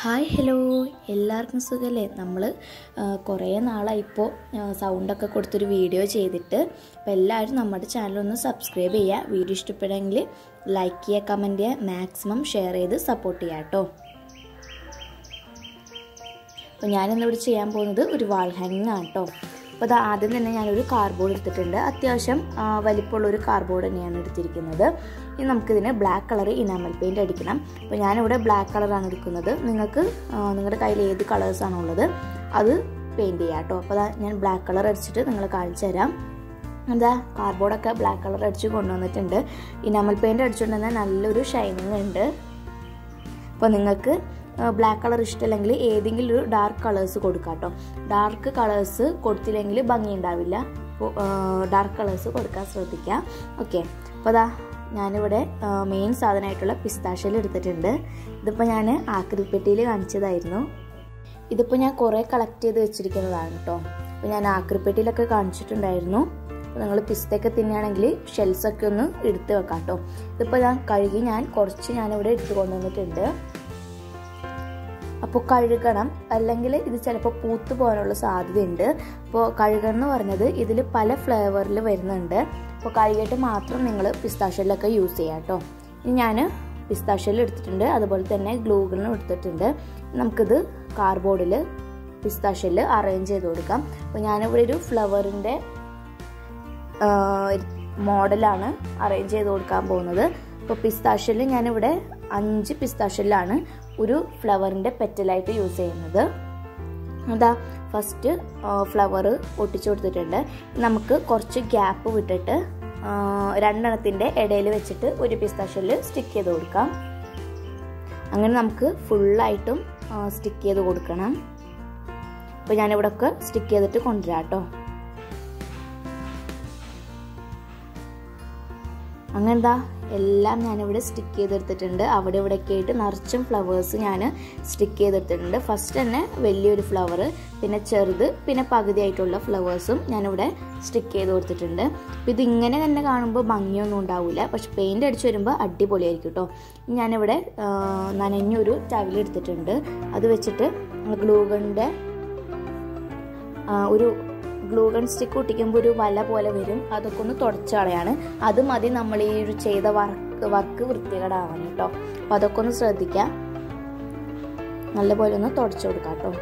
hi hello എല്ലാവർക്കും സുഖമല്ലേ നമ്മൾ കുറേ നാളായി ഇപ്പോൾ സൗണ്ടൊക്കെ കൊടുത്തൊരു വീഡിയോ ചെയ്തിട്ട് അപ്പോൾ എല്ലാവരും നമ്മുടെ ചാനൽ ഒന്ന് സബ്സ്ക്രൈബ് ചെയ്യുക വീഡിയോ ഇഷ്ടപ്പെടുമെങ്കിൽ ലൈക്ക് ചെയ്യുക കമൻറ്റ് ചെയ്യുക മാക്സിമം ഷെയർ ചെയ്ത് സപ്പോർട്ട് ചെയ്യുക കേട്ടോ അപ്പോൾ ഞാനിന്നിവിടെ ചെയ്യാൻ പോകുന്നത് ഒരു വാൾ ഹാങ്ങിങ് ആണ് കേട്ടോ അപ്പോൾ അത് ആദ്യം തന്നെ ഞാനൊരു കാർഡ്ബോർഡ് എടുത്തിട്ടുണ്ട് അത്യാവശ്യം വലിപ്പമുള്ളൊരു കാർഡ്ബോർഡ് തന്നെയാണ് എടുത്തിരിക്കുന്നത് ഇനി നമുക്കിതിന് ബ്ലാക്ക് കളർ ഇനാമൽ പെയിൻറ് അടിക്കണം അപ്പോൾ ഞാനിവിടെ ബ്ലാക്ക് കളറാണ് എടുക്കുന്നത് നിങ്ങൾക്ക് നിങ്ങളുടെ കയ്യിൽ ഏത് കളേഴ്സാണോ ഉള്ളത് അത് പെയിൻറ് ചെയ്യാം കേട്ടോ അപ്പോൾ ഞാൻ ബ്ലാക്ക് കളർ അടിച്ചിട്ട് നിങ്ങൾ കാണിച്ചു തരാം എന്താ കാർഡ്ബോർഡൊക്കെ ബ്ലാക്ക് കളർ അടിച്ച് കൊണ്ടുവന്നിട്ടുണ്ട് ഇനാമൽ പെയിൻറ് അടിച്ചുകൊണ്ടുവന്നാൽ നല്ലൊരു ഷൈനിങ് ഉണ്ട് അപ്പോൾ നിങ്ങൾക്ക് ബ്ലാക്ക് കളർ ഇഷ്ടമല്ലെങ്കിൽ ഏതെങ്കിലും ഒരു ഡാർക്ക് കളേഴ്സ് കൊടുക്കാം കേട്ടോ ഡാർക്ക് കളേഴ്സ് കൊടുത്തില്ലെങ്കിൽ ഭംഗി ഉണ്ടാവില്ല അപ്പോൾ ഡാർക്ക് കളേഴ്സ് കൊടുക്കാൻ ശ്രദ്ധിക്കുക ഓക്കെ അപ്പോൾ അതാ ഞാനിവിടെ മെയിൻ സാധനമായിട്ടുള്ള പിസ്താഷ്യൽ എടുത്തിട്ടുണ്ട് ഇതിപ്പോൾ ഞാൻ ആക്രിപ്പെട്ടിയിൽ കാണിച്ചതായിരുന്നു ഇതിപ്പോൾ ഞാൻ കുറേ കളക്ട് ചെയ്ത് വെച്ചിരിക്കുന്നതാണ് കേട്ടോ അപ്പോൾ ഞാൻ ആക്രിപ്പെട്ടിയിലൊക്കെ കാണിച്ചിട്ടുണ്ടായിരുന്നു അപ്പോൾ നിങ്ങൾ പിസ്തയൊക്കെ തിന്നുകയാണെങ്കിൽ ഷെൽസൊക്കെ ഒന്ന് എടുത്ത് വെക്കാം കേട്ടോ ഇതിപ്പോൾ ഞാൻ കഴുകി ഞാൻ കുറച്ച് ഞാനിവിടെ എടുത്തു കൊണ്ടുവന്നിട്ടുണ്ട് അപ്പോൾ കഴുകണം അല്ലെങ്കിൽ ഇത് ചിലപ്പോൾ പൂത്തു പോകാനുള്ള സാധ്യതയുണ്ട് അപ്പോൾ കഴുകണം എന്ന് പറഞ്ഞത് ഇതിൽ പല ഫ്ലേവറിൽ വരുന്നുണ്ട് അപ്പോൾ കഴുകിയിട്ട് മാത്രം നിങ്ങൾ പിസ്താഷ്യലൊക്കെ യൂസ് ചെയ്യാം കേട്ടോ ഇനി ഞാൻ പിസ്താഷ്യൽ എടുത്തിട്ടുണ്ട് അതുപോലെ തന്നെ ഗ്ലൂഗിളും എടുത്തിട്ടുണ്ട് നമുക്കിത് കാർബോർഡിൽ പിസ്താഷ്യൽ അറേഞ്ച് ചെയ്ത് കൊടുക്കാം അപ്പോൾ ഞാനിവിടെ ഒരു ഫ്ലവറിൻ്റെ മോഡലാണ് അറേഞ്ച് ചെയ്ത് കൊടുക്കാൻ പോകുന്നത് അപ്പോൾ പിസ്താഷ്യൽ ഞാനിവിടെ അഞ്ച് പിസ്താഷ്യലാണ് ഒരു ഫ്ലവറിൻ്റെ പെറ്റലായിട്ട് യൂസ് ചെയ്യുന്നത് അതാ ഫസ്റ്റ് ഫ്ലവർ ഒട്ടിച്ചു കൊടുത്തിട്ടുണ്ട് നമുക്ക് കുറച്ച് ഗ്യാപ്പ് വിട്ടിട്ട് രണ്ടെണ്ണത്തിൻ്റെ ഇടയിൽ വെച്ചിട്ട് ഒരു പിസ്താഷ്യൽ സ്റ്റിക്ക് ചെയ്ത് കൊടുക്കാം അങ്ങനെ നമുക്ക് ഫുള്ളായിട്ടും സ്റ്റിക്ക് ചെയ്ത് കൊടുക്കണം അപ്പോൾ ഞാനിവിടെ ഒക്കെ സ്റ്റിക്ക് ചെയ്തിട്ട് കൊണ്ടുവരാം കേട്ടോ അങ്ങനെ എന്താ എല്ലാം ഞാനിവിടെ സ്റ്റിക്ക് ചെയ്തെടുത്തിട്ടുണ്ട് അവിടെ ഇവിടെയൊക്കെ ആയിട്ട് നിറച്ചും ഫ്ലവേഴ്സ് ഞാൻ സ്റ്റിക്ക് ചെയ്തെടുത്തിട്ടുണ്ട് ഫസ്റ്റ് തന്നെ വലിയൊരു ഫ്ലവർ പിന്നെ ചെറുത് പിന്നെ പകുതിയായിട്ടുള്ള ഫ്ലവേഴ്സും ഞാനിവിടെ സ്റ്റിക്ക് ചെയ്ത് കൊടുത്തിട്ടുണ്ട് അപ്പോൾ ഇതിങ്ങനെ തന്നെ കാണുമ്പോൾ ഭംഗിയൊന്നും ഉണ്ടാവില്ല പക്ഷെ പെയിൻ്റ് അടിച്ച് വരുമ്പോൾ അടിപൊളിയായിരിക്കും കേട്ടോ ഞാനിവിടെ നനഞ്ഞൊരു ടവലെടുത്തിട്ടുണ്ട് അത് വെച്ചിട്ട് ഗ്ലൂഗണിൻ്റെ ഒരു ഗ്ലൂഗൺ സ്റ്റിക്ക് ഒട്ടിക്കുമ്പോൾ ഒരു വല പോലെ വരും അതൊക്കെ ഒന്ന് തുടച്ച് കളയാണ് അത് മതി നമ്മൾ ഈ ഒരു ചെയ്ത വർക്ക് വർക്ക് വൃത്തികേടാവാൻ കേട്ടോ അപ്പോൾ അതൊക്കെ ഒന്ന് ശ്രദ്ധിക്കുക നല്ലപോലെ ഒന്ന് തുടച്ചു കൊടുക്കാം കേട്ടോ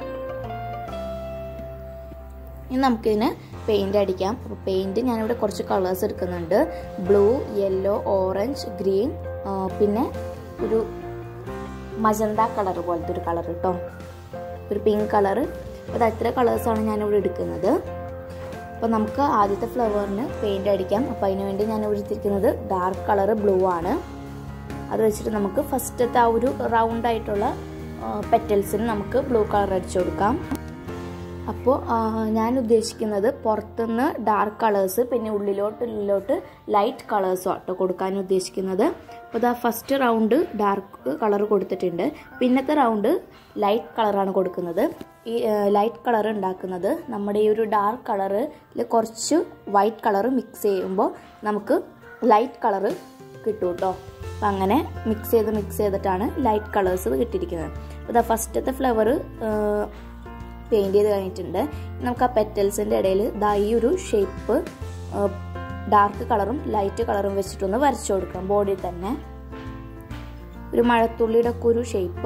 ഇനി നമുക്കിതിന് പെയിൻ്റ് അടിക്കാം അപ്പോൾ പെയിൻറ് ഞാനിവിടെ കുറച്ച് കളേഴ്സ് എടുക്കുന്നുണ്ട് ബ്ലൂ യെല്ലോ ഓറഞ്ച് ഗ്രീൻ പിന്നെ ഒരു മജന്ത കളർ പോലത്തെ ഒരു കളർ കേട്ടോ ഒരു പിങ്ക് കളറ് അത് അത്ര കളേഴ്സാണ് ഞാനിവിടെ എടുക്കുന്നത് അപ്പോൾ നമുക്ക് ആദ്യത്തെ ഫ്ലവറിന് പെയിൻ്റ് അടിക്കാം അപ്പോൾ അതിന് വേണ്ടി ഞാൻ എടുത്തിരിക്കുന്നത് ഡാർക്ക് കളർ ബ്ലൂ ആണ് അത് വെച്ചിട്ട് നമുക്ക് ഫസ്റ്റത്തെ ആ ഒരു റൗണ്ട് ആയിട്ടുള്ള പെറ്റൽസിന് നമുക്ക് ബ്ലൂ കളർ അടിച്ചു കൊടുക്കാം അപ്പോൾ ഞാൻ ഉദ്ദേശിക്കുന്നത് പുറത്തുനിന്ന് ഡാർക്ക് കളേഴ്സ് പിന്നെ ഉള്ളിലോട്ട് ഉള്ളിലോട്ട് ലൈറ്റ് കളേഴ്സും ആട്ടോ കൊടുക്കാൻ ഉദ്ദേശിക്കുന്നത് അപ്പോൾ ഇതാ ഫസ്റ്റ് റൗണ്ട് ഡാർക്ക് കളർ കൊടുത്തിട്ടുണ്ട് പിന്നത്തെ റൗണ്ട് ലൈറ്റ് കളറാണ് കൊടുക്കുന്നത് ഈ ലൈറ്റ് കളർ ഉണ്ടാക്കുന്നത് നമ്മുടെ ഈ ഒരു ഡാർക്ക് കളറിൽ കുറച്ച് വൈറ്റ് കളർ മിക്സ് ചെയ്യുമ്പോൾ നമുക്ക് ലൈറ്റ് കളർ കിട്ടും കേട്ടോ അപ്പം അങ്ങനെ മിക്സ് ചെയ്ത് മിക്സ് ചെയ്തിട്ടാണ് ലൈറ്റ് കളേഴ്സ് കിട്ടിയിരിക്കുന്നത് അപ്പോൾ ഇതാ ഫസ്റ്റത്തെ ഫ്ലവർ പെയിൻറ് ചെയ്ത് കഴിഞ്ഞിട്ടുണ്ട് നമുക്ക് ആ പെറ്റൽസിൻ്റെ ഇടയിൽ ദാ ഈ ഒരു ഷേപ്പ് ഡാർക്ക് കളറും ലൈറ്റ് കളറും വെച്ചിട്ടൊന്ന് വരച്ചു കൊടുക്കാം ബോഡിയിൽ തന്നെ ഒരു മഴത്തുള്ളിയുടെ ഒക്കെ ഒരു ഷേപ്പ്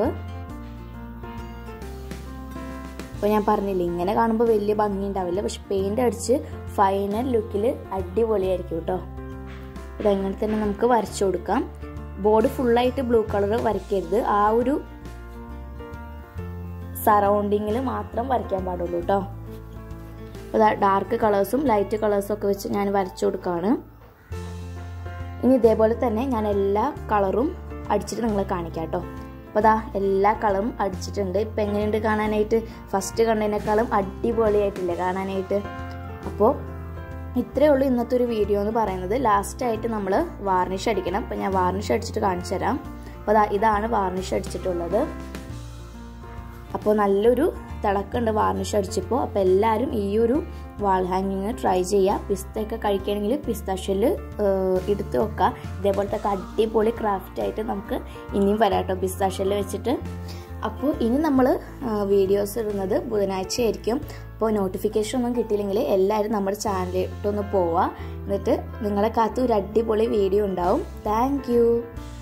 അപ്പോൾ ഞാൻ പറഞ്ഞില്ലേ ഇങ്ങനെ കാണുമ്പോൾ വലിയ ഭംഗി ഉണ്ടാവില്ല പക്ഷെ പെയിൻ്റ് അടിച്ച് ഫൈനൽ ലുക്കിൽ അടിപൊളിയായിരിക്കും കേട്ടോ ഇതങ്ങനെ തന്നെ നമുക്ക് വരച്ചു കൊടുക്കാം ബോർഡ് ഫുള്ളായിട്ട് ബ്ലൂ കളർ വരയ്ക്കരുത് ആ ഒരു സറൗണ്ടിങ്ങിൽ മാത്രം വരയ്ക്കാൻ പാടുള്ളൂ കേട്ടോ അപ്പോൾ ഡാർക്ക് കളേഴ്സും ലൈറ്റ് കളേഴ്സും ഒക്കെ വെച്ച് ഞാൻ വരച്ചു കൊടുക്കുകയാണ് ഇനി ഇതേപോലെ തന്നെ ഞാൻ എല്ലാ കളറും അടിച്ചിട്ട് നിങ്ങളെ കാണിക്കാം കേട്ടോ അപ്പോൾ അതാ എല്ലാ കളറും അടിച്ചിട്ടുണ്ട് ഇപ്പം എങ്ങനെയുണ്ട് കാണാനായിട്ട് ഫസ്റ്റ് കണ്ടതിനേക്കാളും അടിപൊളിയായിട്ടില്ലേ കാണാനായിട്ട് അപ്പോൾ ഇത്രയേ ഉള്ളൂ ഇന്നത്തെ ഒരു വീഡിയോ എന്ന് പറയുന്നത് ലാസ്റ്റായിട്ട് നമ്മൾ വാർണിഷ് അടിക്കണം അപ്പോൾ ഞാൻ വാർണിഷ് അടിച്ചിട്ട് കാണിച്ചു തരാം അപ്പോൾ അതാ ഇതാണ് വാർണിഷ് അടിച്ചിട്ടുള്ളത് അപ്പോൾ നല്ലൊരു തിളക്കുണ്ട് വാർണിഷ് അടിച്ചപ്പോൾ അപ്പോൾ എല്ലാവരും ഈ ഒരു വാൾ ഹാങ്ങിങ് ട്രൈ ചെയ്യുക പിസ്തയൊക്കെ കഴിക്കുകയാണെങ്കിൽ പിസ്ത ഷെല്ല് എടുത്ത് വെക്കുക ഇതേപോലത്തെ അടിപൊളി ക്രാഫ്റ്റ് ആയിട്ട് നമുക്ക് ഇനിയും വരാം കേട്ടോ പിസ്ത ഷെല്ല് വെച്ചിട്ട് അപ്പോൾ ഇനി നമ്മൾ വീഡിയോസ് ഇടുന്നത് ബുധനാഴ്ച ആയിരിക്കും അപ്പോൾ നോട്ടിഫിക്കേഷൻ ഒന്നും കിട്ടിയില്ലെങ്കിൽ എല്ലാവരും നമ്മുടെ ചാനലിലോട്ടൊന്ന് പോവുക എന്നിട്ട് നിങ്ങളെ കാത്ത് ഒരു അടിപൊളി വീഡിയോ ഉണ്ടാവും താങ്ക്